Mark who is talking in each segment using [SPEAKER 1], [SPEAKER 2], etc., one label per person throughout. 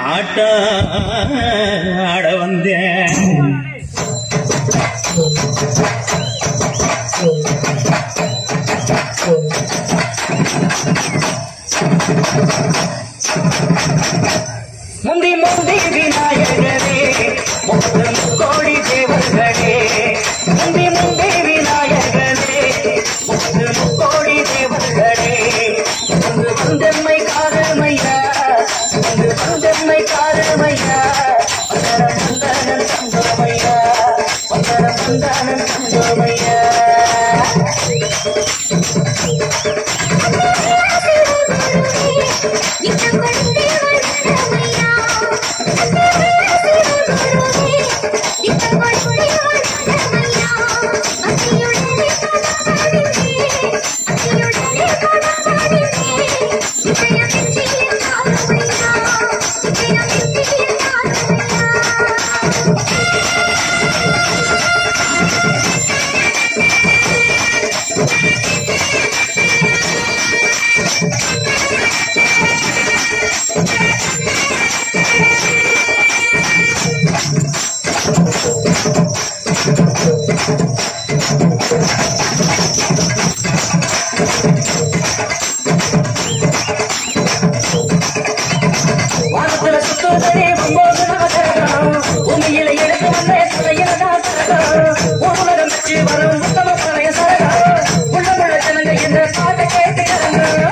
[SPEAKER 1] ஆட்ட ஆட வந்தேன் முந்தி முந்தி விநாயகரே முப்பது கோடி தேவர்களே முந்தி முந்தி விநாயகரே முப்பது கோடி தேவர்களே வந்து வந்தம்மை காரமையா வந்து வந்தம்மை காரமையா வந்தர வந்தனன் சந்தோமையா வந்தர வந்தனன் சந்தோமையா வானத்துல சுத்துதே ஒன்பது நவகிரகம் பூமியில எடுத்து வந்த தலையிலதா சரகம் உலகம் வச்சு வரும் உத்தம பழைய சரகம் உள்ளமுள்ள ஜனங்க இந்த பாட்டை கேட்டு கலங்க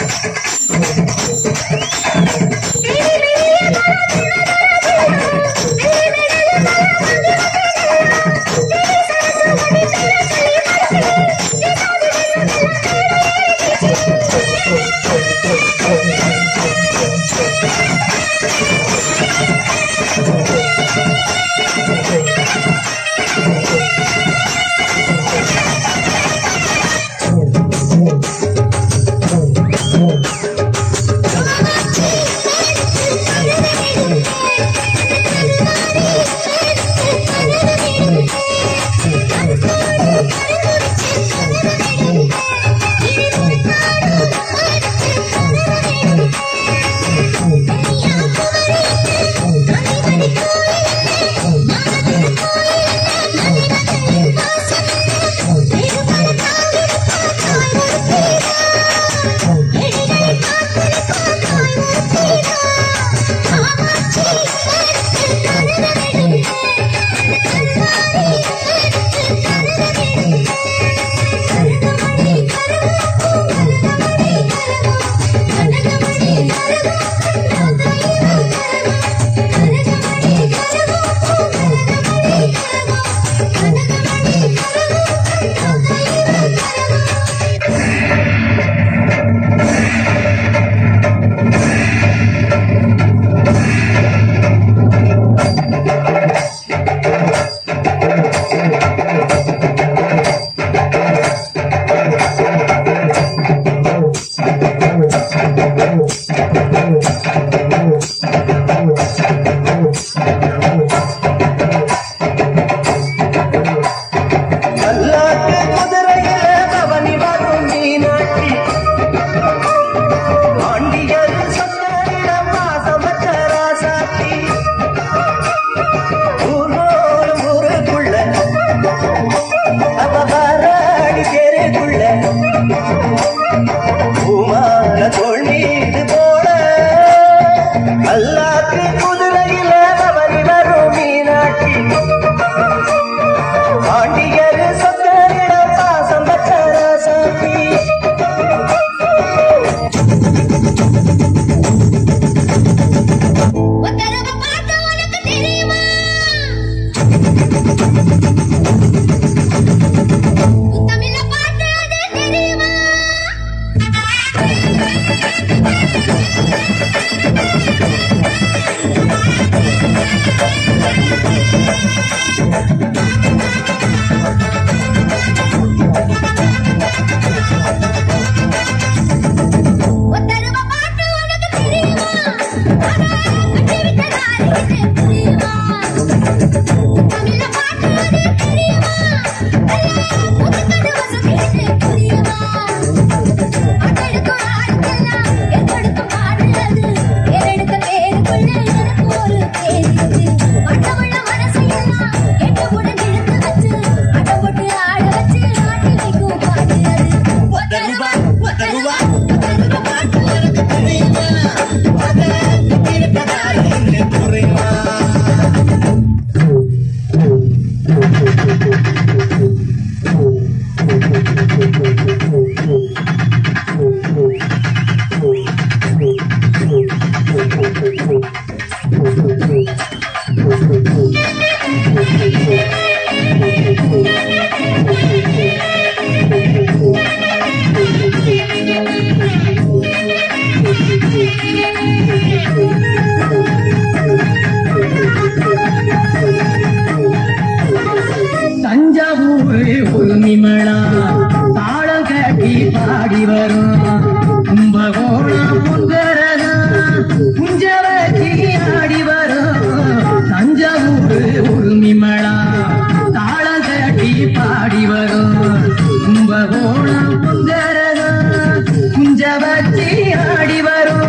[SPEAKER 1] பல்லாக்கு குதிரையில பவனி வரும் மீனாட்சி பாண்டியர் சொத்தரிடம் வாசமற்ற ராசாத்தி ஊரோடு ஊருக்குள்ள அவ வாராடி தெருக்குள்ள பூமான தோல் மீது போட பல்லாக்கு குதிரையில பவனி வரும் மீனாட்சி பாண்டியர் சொத்தரிடம் பாசம் பெற்ற ராசாத்தி
[SPEAKER 2] ஒத்தரவ பார்த்தா உனக்கு தெரியுமா முத்தமிழ பார்த்தா அது தெரியுமா
[SPEAKER 1] தஞ்சாவூர் உரிமளா தாளம் கட்டி பாடி வரும் கும்பகோணம் பொங்கரகா குஞ்சவச்சி ஆடி வரும் தஞ்சாவூர் உரிமளா தாளம் கட்டி பாடி வரும் கும்பகோணம் பொங்கரகா குஞ்சவச்சி ஆடி வரும்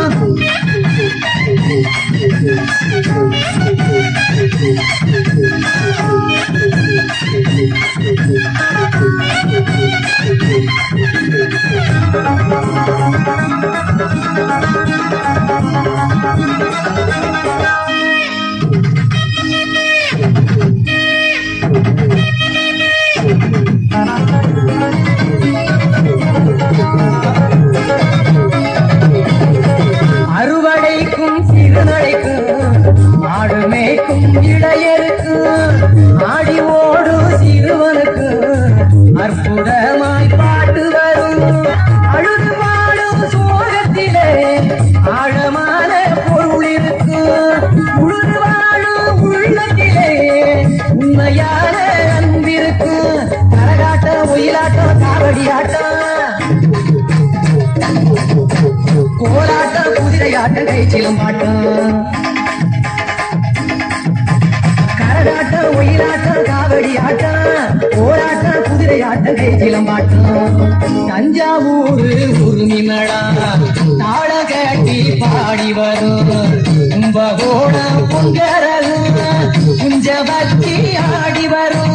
[SPEAKER 1] அறுவடைக்கும் சிறுநடைக்கும் ஆடு மேய்க்கும் இளையருக்கும் ஆடி ஓடும் சிறுவனுக்கும் அற்புதமாய் பாட்டு வரும் அழுது பாடும் சோகத்திலே ஆழமான பொருள் இருக்கும் உழுது வாழும் உள்ளத்திலே உண்மையான அன்பிருக்கும் கரகாட்டம் ஒயிலாட்டம் காவடி ஆட்டம் கோலாட்டம் குதிரையாட்டம் கைச்சிலும் பாட்டம் கரகாட்டம் ஒயிலாட்டம் காவடி ஆட்டம் கோலாட்டம் குதிரையாட்டம் கைச்சிலும் பாட்டம் தஞ்சாவூர் உருமிமடா தாள கட்டி பாடி வரும் கும்பகோணம் பொங்கரகும் குஞ்ச பக்தி ஆடி வரும்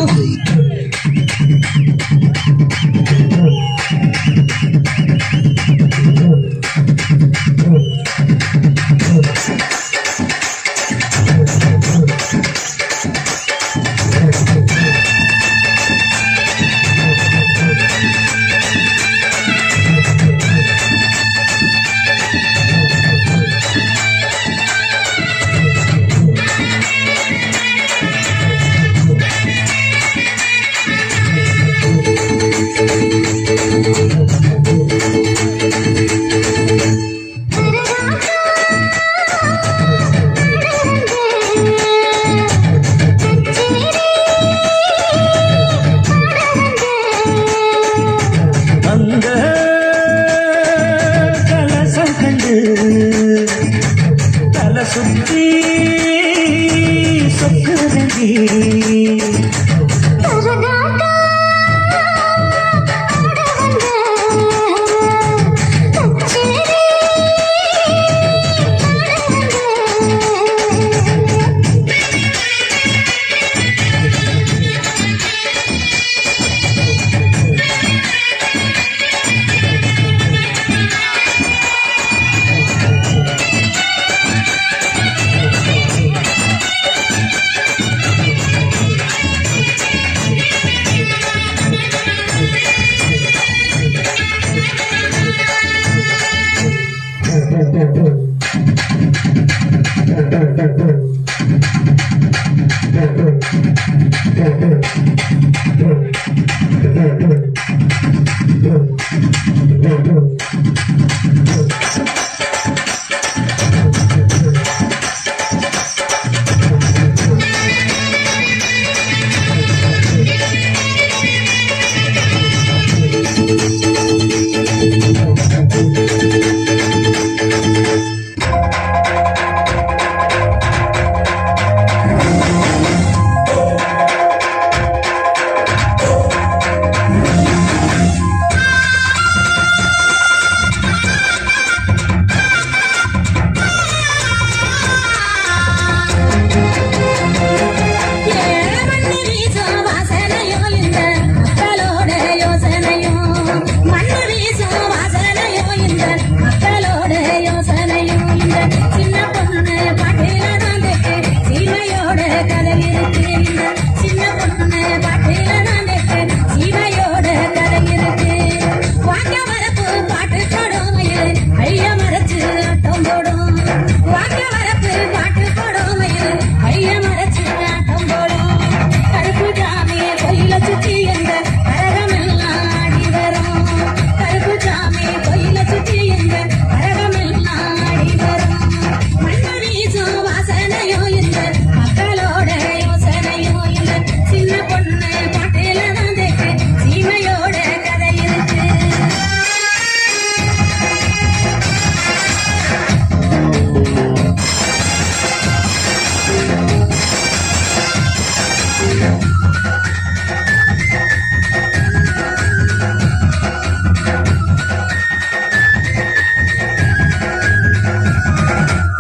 [SPEAKER 3] அந்த கலசம் கண்டு தலை சுத்தி சொக்குதடி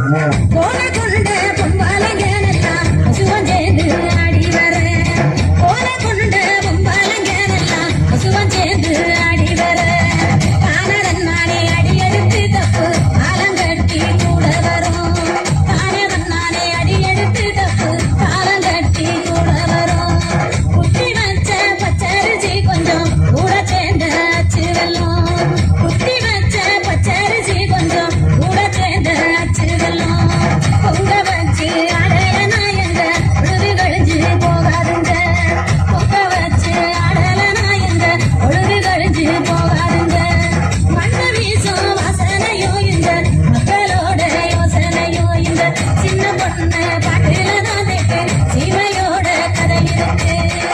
[SPEAKER 2] கோல கொண்ட பொம்பாலங்கனெல்லாம் பசுவன் சேர்ந்து ஆடி வர கோல கொண்ட பொம்பாலங்கனெல்லாம் பசுவன் சேர்ந்து ஆடி வர தானதன் நானே அடி எடுத்து தப்பு காலங்கட்டி கூட வரும் தானதன் நானே அடி எடுத்து தப்பு காலங்கட்டி கூட வரும் குட்டி வச்ச பச்சரிசி கொஞ்சம் கூட சேர்ந்த அச்சு வெல்லம் குட்டி வச்ச பச்சரிசி கொஞ்சம் கூட சேர்ந்த அச்சு வெல்லம் பொங்க வச்சு அடல நாயங்க உழுது கழிஞ்சு போகாதுங்க பொங்க வச்சு அடல நாயங்க உழுது கழிஞ்சு போகாதுங்க மண்ணு வீசும் வாசனையோ இந்த மக்களோட யோசனையோ இந்த சின்ன பொண்ணு பாட்டுல தான் கேட்டு சீமையோட கதை இருக்கு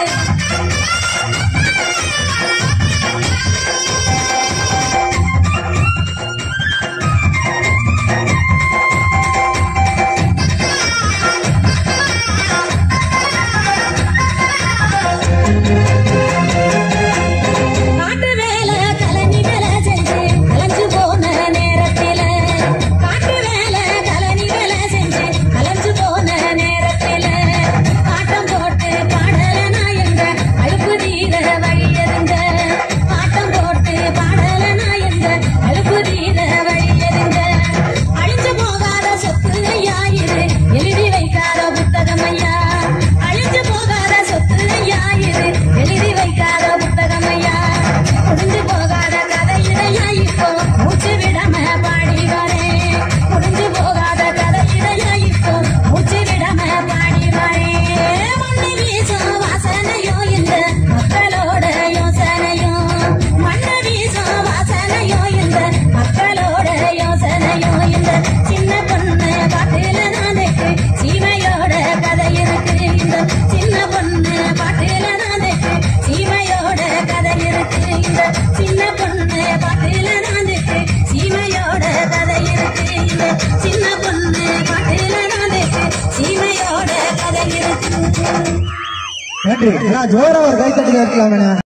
[SPEAKER 2] காட்டு வேலை கலனி வேலை செஞ்சு கலைஞ்சு போன நேரத்தில காட்டு வேலை கலனி வேலை செஞ்சு கலைஞ்சு போன நேரத்தில ஆட்டம் போட்டு பாடல நாயங்க அழுப்பு தீர வழி எறிந்த ஆட்டம் போட்டு பாடல நாயங்க அழுப்பு தீர வழி எறிந்த அழிஞ்சு போகாத சொத்து ஐயா இது எழுதி வைக்காத புத்தகம் ஐயா அழிஞ்சு போகாத சொத்து ஐயா இது எழுதி வைக்காத புத்தகம் ஐயா முடிஞ்சு போகாத கதை இதையா இப்போ மூச்சு விடாம பாடி வரேன் முடிஞ்சு போகாத கதை இதையா இப்போ மூச்சு விடாம பாடி வரேன் மண்ணு வீசும் வாசனையோ இந்த மக்களோட யோசனையோ மண்ணு வீசும் வாசனையோ இந்த மக்களோட யோசனையோ இந்த சின்ன பொண்ணு பாட்டுல நானுக்கு சீமையோட கதை இருக்கு இந்த சின்ன பொண்ணு பாட்டுல நானுக்கு சீமையோட கதை இருக்கு இந்த சின்ன பொண்ணு பாட்டுல நானுக்கு சீமையோட கதை இருக்கு இந்த சின்ன பொண்ணு பாட்டுல நானுக்கு சீமையோட கதை இருக்கு
[SPEAKER 4] நன்றி நான் ஜோரா ஒரு கைத்தட்டி இருக்கலாமே